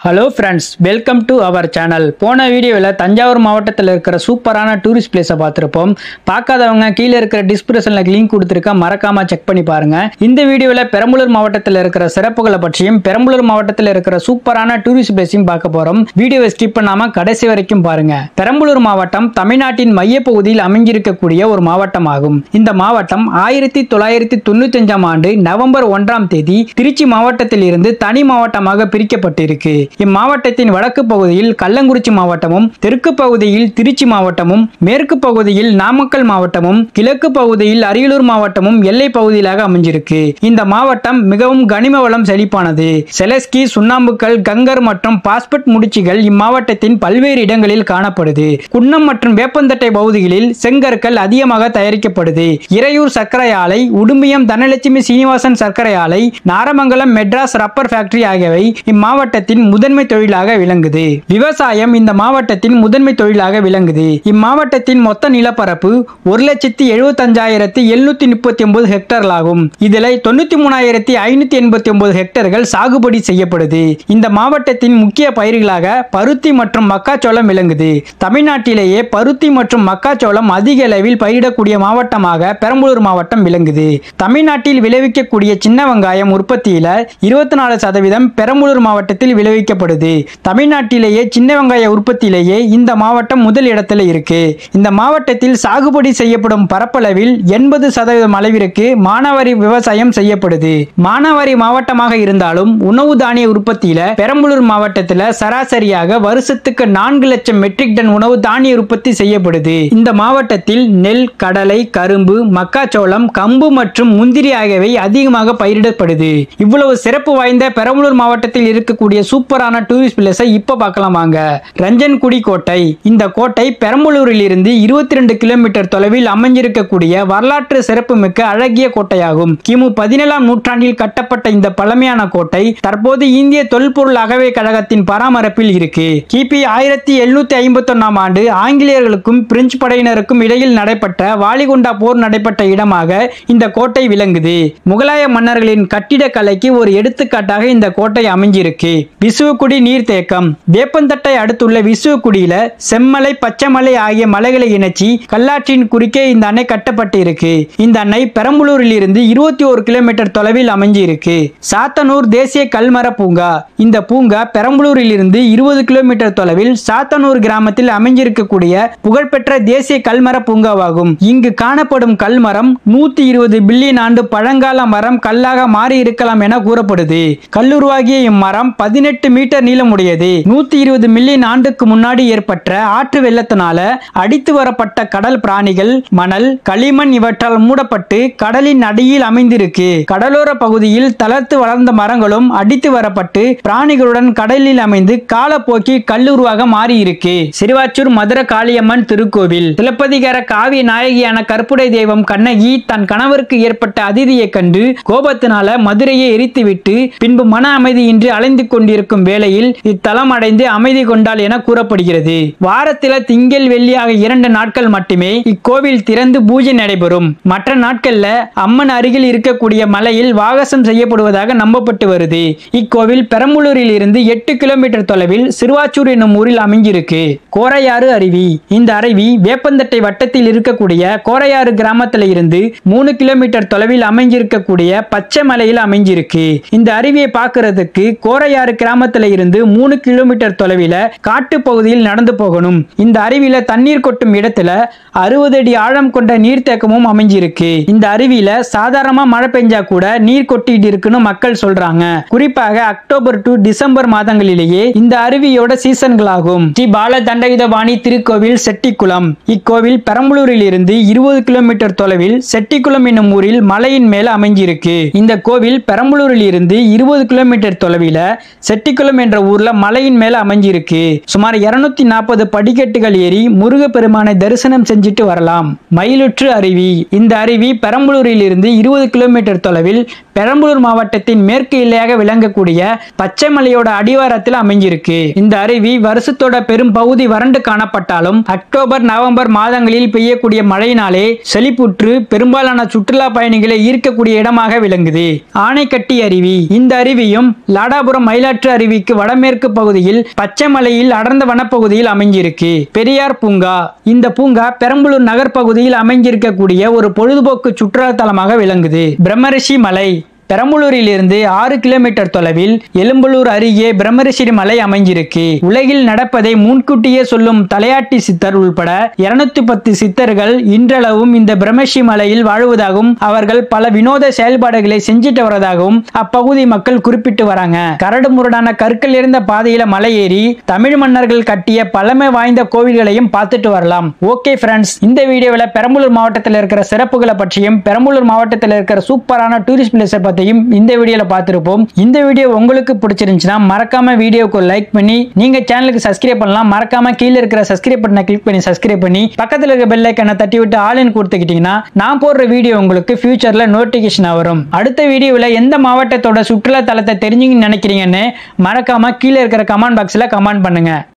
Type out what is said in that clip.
hello friends welcome to our channel போன வீடியோவில் தஞ்சாவூர் மாவட்டத்தில் இருக்கிற சூப்பரான டூரிஸ்ட் பிளேஸை பார்த்துருப்போம் பார்க்காதவங்க கீழே இருக்கிற டிஸ்கிரிப்ஷனில் லிங்க் கொடுத்துருக்கேன் மறக்காமல் செக் பண்ணி பாருங்க இந்த வீடியோவில் பெரம்பலூர் மாவட்டத்தில் இருக்கிற சிறப்புகளை பற்றியும் பெரம்பலூர் மாவட்டத்தில் இருக்கிற சூப்பரான டூரிஸ்ட் பிளேஸையும் பார்க்க போகிறோம் வீடியோவை ஸ்கிப் பண்ணாமல் கடைசி வரைக்கும் பாருங்க பெரம்பலூர் மாவட்டம் தமிழ்நாட்டின் மையப்பகுதியில் அமைஞ்சிருக்கக்கூடிய ஒரு மாவட்டம் ஆகும் இந்த மாவட்டம் ஆயிரத்தி தொள்ளாயிரத்தி தொண்ணூத்தஞ்சாம் ஆண்டு நவம்பர் ஒன்றாம் தேதி திருச்சி மாவட்டத்தில் இருந்து தனி மாவட்டமாக பிரிக்கப்பட்டிருக்கு இம்மாவட்டத்தின் வடக்கு பகுதியில் கள்ளங்குறிச்சி மாவட்டமும் தெற்கு பகுதியில் திருச்சி மாவட்டமும் மேற்கு பகுதியில் நாமக்கல் மாவட்டமும் கிழக்கு பகுதியில் அரியலூர் மாவட்டமும் எல்லை பகுதியிலாக அமைஞ்சிருக்கு இந்த மாவட்டம் மிகவும் கனிம வளம் செழிப்பானது செலஸ்கி சுண்ணாம்புக்கல் கங்கர் மற்றும் பாஸ்பட் முடிச்சுகள் இம்மாவட்டத்தின் பல்வேறு இடங்களில் காணப்படுது குன்னம் மற்றும் வேப்பந்தட்டை பகுதிகளில் செங்கற்கள் அதிகமாக தயாரிக்கப்படுது இறையூர் சர்க்கரை ஆலை உடும்பியம் தனலட்சுமி சீனிவாசன் சர்க்கரை ஆலை நாரமங்கலம் மெட்ராஸ் ரப்பர் ஃபேக்டரி ஆகியவை இம்மாவட்டத்தின் முதன்மை தொழிலாக விளங்குது விவசாயம் இந்த மாவட்டத்தின் முதன்மை தொழிலாக விளங்குது இம்மாவட்டத்தின் மொத்த நிலப்பரப்பு ஒரு லட்சத்தி எழுபத்தஞ்சாயிரத்தி எழுநூத்தி முப்பத்தி ஒன்பது ஹெக்டர்கள் ஆகும் இதில் தொண்ணூத்தி மூணாயிரத்தி ஐநூத்தி எண்பத்தி ஒன்பது ஹெக்டர்கள் சாகுபடி செய்யப்படுது இந்த மாவட்டத்தின் முக்கிய பயிர்களாக பருத்தி மற்றும் மக்காச்சோளம் விளங்குது தமிழ்நாட்டிலேயே பருத்தி மற்றும் மக்காச்சோளம் அதிக அளவில் பயிரிடக்கூடிய மாவட்டமாக பெரம்பலூர் மாவட்டம் விளங்குது தமிழ்நாட்டில் விளைவிக்கக்கூடிய சின்ன வெங்காயம் உற்பத்தியில இருபத்தி நாலு சதவீதம் பெரம்பலூர் மாவட்டத்தில் விளைவிக்கப்படுது தமிழ்நாட்டிலேயே சின்ன வெங்காய உற்பத்தியிலேயே இந்த மாவட்டம் முதல் இடத்துல இருக்கு இந்த மாவட்டத்தில் சாகுபடி செய்யப்படும் பரப்பளவில் எண்பது சதவீதம் அளவிற்கு மானாவாரி விவசாயம் செய்யப்படுது மானாவாரி மாவட்டமாக இருந்தாலும் உணவு தானிய உற்பத்தியில பெரம்பலூர் மாவட்டத்துல சராசரியாக வருஷத்துக்கு நான்கு லட்சம் மெட்ரிக் டன் உணவு தானிய உற்பத்தி செய்யப்படுது இந்த மாவட்டத்தில் நெல் கடலை கரும்பு மக்காச்சோளம் கம்பு மற்றும் முந்திரி ஆகியவை அதிகமாக பயிரிடப்படுது இவ்வளவு சிறப்பு வாய்ந்த பெரம்பலூர் மாவட்டத்தில் இருக்கக்கூடிய சூப்பரான டூரிஸ்ட் பிளேஸை இப்ப பார்க்கலாம் வாங்க ரஞ்சன்குடி கோட்டை இந்த கோட்டை பெரம்பலூரில் இருந்து இருபத்தி ரெண்டு கிலோமீட்டர் தொலைவில் அமைஞ்சிருக்கக்கூடிய வரலாற்று சிறப்புமிக்க அழகிய கோட்டையாகும் கிமு பதினேழாம் நூற்றாண்டில் கட்டப்பட்ட இந்த பழமையான கோட்டை தற்போது இந்திய தொல்பொருள் அகவை கழகத்தின் பராமரிப்பில் இருக்கு கிபி ஆயிரத்தி எழுநூத்தி ஐம்பத்தி ஒன்னாம் ஆண்டு ஆங்கிலேயர்களுக்கும் பிரெஞ்சு படையினருக்கும் இடையில் நடைபெற்ற வாலிகுண்டா போர் நடைபெற்ற இடமாக இந்த கோட்டை விளங்குது முகலாய மன்னர்களின் கட்டிடக்கலைக்கு ஒரு எடுத்துக்காட்டாக இந்த கோட்டை அமைஞ்சிருக்கு விசுவக்குடி நீர்த்தேக்கம் வேப்பந்தட்டை அடுத்துள்ள விசுவக்குடியில செம்மலை பச்சைமலை ஆகிய மலைகளை இணைச்சி கல்லாற்றின் குறுக்கே இந்த அணை கட்டப்பட்டு இருக்கு இந்த அணை பெரம்பலூரில் இருந்து இருபத்தி ஒரு கிலோமீட்டர் தொலைவில் அமைஞ்சிருக்கு சாத்தனூர் தேசிய கல்மர பூங்கா இந்த பூங்கா பெரம்பலூரில் இருந்து இருபது கிலோமீட்டர் தொலைவில் சாத்தனூர் கிராமத்தில் அமைஞ்சிருக்கக்கூடிய புகழ்பெற்ற தேசிய கல்மர பூங்காவாகும் இங்கு காணப்படும் கல்மரம் நூத்தி இருபது பில்லியன் ஆண்டு பழங்கால மரம் கல்லாக மாறி இருக்கலாம் என கூறப்படுது கல்லுருவாகிய இம்மரம் பதினெட்டு மீட்டர் நீளமுடையது நூத்தி இருபது மில்லியன் ஆண்டுக்கு முன்னாடி ஏற்பட்ட ஆற்று வெள்ளத்தினால அடித்து வரப்பட்ட கடல் பிராணிகள் மணல் களிமண் இவற்றால் மூடப்பட்டு கடலின் அடியில் அமைந்திருக்கு கடலோர பகுதியில் தளர்த்து வளர்ந்த மரங்களும் அடித்து வரப்பட்டு பிராணிகளுடன் கடலில் அமைந்து காலப்போக்கி கல்லுருவாக மாறி இருக்கு சிறுவாச்சூர் மதுர காளியம்மன் திருக்கோவில் சிலப்பதிகார காவிய நாயகியான கற்புடை தெய்வம் கண்ணகி தன் கணவருக்கு ஏற்பட்ட அதிதியை கண்டு கோபத்தினால மதுரையை எரித்துவிட்டு பின்பு மன அமைதியின்றி அலைந்து கொண்டிருக்கும் வேளையில் இத்தலம் அடைந்து அமைதி கொண்டாள் என கூறப்படுகிறது வாரத்தில திங்கள் வெள்ளி ஆகிய இரண்டு நாட்கள் மட்டுமே இக்கோவில் திறந்து பூஜை நடைபெறும் மற்ற நாட்கள்ல அம்மன் அருகில் இருக்கக்கூடிய மலையில் வாகசம் செய்யப்படுவதாக நம்பப்பட்டு வருது இக்கோவில் பெரம்பலூரில் இருந்து எட்டு கிலோமீட்டர் தொலைவில் சிறுவாச்சூர் என்னும் ஊரில் அமைஞ்சிருக்கு கோரையாறு அருவி இந்த அருவி வேப்பந்தட்டை வட்டத்தில் இருக்கக்கூடிய கோரையாறு கிராமத்தில் இருந்து மூணு கிலோமீட்டர் தொலைவில் அமைஞ்சிருக்கக்கூடிய பச்சை மலையில் அமைஞ்சிருக்கு இந்த அருவியை பார்க்கறதுக்கு கோரையாறு கிராமத்தில் இருந்து மூணு கிலோமீட்டர் தொலைவில் காட்டு பகுதியில் நடந்து போகணும் இந்த அருவியில தண்ணீர் கொட்டும் இடத்துல அறுபது அடி ஆழம் கொண்ட நீர்த்தேக்கமும் அமைஞ்சிருக்கு இந்த அருவியில சாதாரணமா மழை பெஞ்சா கூட நீர் கொட்டிட்டு இருக்குன்னு மக்கள் சொல்றாங்க குறிப்பாக அக்டோபர் டு டிசம்பர் மாதங்களிலேயே இந்த அருவியோட சீசன்களாகும் ஸ்ரீ பால தண்டகிதபாணி திருக்கோவில் செட்டிக்குளம் இக்கோவில் பெரம்பலூரில் இருந்து இருபது கிலோமீட்டர் தொலைவில் செட்டிக்குளம் என்னும் ஊரில் மலையின் மேல அமைஞ்சிருக்கு இந்த கோவில் பெரம்பலூரில் இருந்து இருபது கிலோமீட்டர் தொலைவில் செட்டிக்குளம் என்ற ஊர்ல மலையின் மேல அமைஞ்சிருக்கு சுமார் இருநூத்தி நாற்பது படிக்கட்டுகள் ஏறி முருகப்பெருமானை தரிசனம் செஞ்சுட்டு வரலாம் மயிலுற்று அருவி இந்த அருவி பெரம்பலூரில் இருந்து இருபது கிலோமீட்டர் தொலைவில் பெரம்பலூர் மாவட்டத்தின் மேற்கு எல்லையாக விளங்கக்கூடிய பச்சைமலையோட அடிவாரத்தில் அமைஞ்சிருக்கு இந்த அருவி வருஷத்தோட பெரும் பகுதி வறண்டு காணப்பட்டாலும் அக்டோபர் நவம்பர் மாதங்களில் பெய்யக்கூடிய மழையினாலே செழிப்புற்று பெரும்பாலான சுற்றுலா பயணிகளை ஈர்க்கக்கூடிய இடமாக விளங்குது ஆனைக்கட்டி அருவி இந்த அருவியும் லாடாபுரம் மயிலாற்று அருவி அருவிக்கு வடமேற்கு பகுதியில் பச்சைமலையில் அடர்ந்த வனப்பகுதியில் அமைஞ்சிருக்கு பெரியார் பூங்கா இந்த பூங்கா பெரம்பலூர் நகர் பகுதியில் அமைஞ்சிருக்கக்கூடிய ஒரு பொழுதுபோக்கு சுற்றுலா தலமாக விளங்குது பிரம்மரிஷி மலை பெரம்பலூரில் இருந்து ஆறு கிலோமீட்டர் தொலைவில் எலும்பலூர் அருகே பிரம்மரிஷி மலை அமைஞ்சிருக்கு உலகில் நடப்பதை முன்கூட்டியே சொல்லும் தலையாட்டி சித்தர் உள்பட இருநூத்தி பத்து சித்தர்கள் இன்றளவும் இந்த பிரம்மரிஷி மலையில் வாழுவதாகவும் அவர்கள் பல வினோத செயல்பாடுகளை செஞ்சிட்டு வரதாகவும் அப்பகுதி மக்கள் குறிப்பிட்டு வராங்க கரடு முரடான கற்கள் இருந்த பாதையில மலை ஏறி தமிழ் மன்னர்கள் கட்டிய பழமை வாய்ந்த கோவில்களையும் பார்த்துட்டு வரலாம் ஓகே ஃப்ரெண்ட்ஸ் இந்த வீடியோவில் பெரம்பலூர் மாவட்டத்தில் இருக்கிற சிறப்புகளை பற்றியும் பெரம்பலூர் மாவட்டத்தில் இருக்கிற சூப்பரான டூரிஸ்ட் பிளேஸை பற்றியும் இந்த வீடியோவில் பார்த்துருப்போம் இந்த வீடியோ உங்களுக்கு பிடிச்சிருந்துச்சுன்னா மறக்காம வீடியோக்கு லைக் பண்ணி நீங்க சேனலுக்கு சப்ஸ்கிரைப் பண்ணலாம் மறக்காம கீழே இருக்கிற சப்ஸ்கிரைப் பட்டனை கிளிக் பண்ணி சப்ஸ்கிரைப் பண்ணி பக்கத்தில் இருக்க பெல் ஐக்கனை தட்டி விட்டு ஆலின் கொடுத்துக்கிட்டீங்கன்னா நான் போடுற வீடியோ உங்களுக்கு ஃபியூச்சர்ல நோட்டிபிகேஷன் வரும் அடுத்த வீடியோவில் எந்த மாவட்டத்தோட சுற்றுலா தலத்தை தெரிஞ்சுங்கன்னு நினைக்கிறீங்கன்னு மறக்காம கீழே இருக்கிற கமெண்ட் பாக்ஸில் கமெண்ட் பண்ணுங்க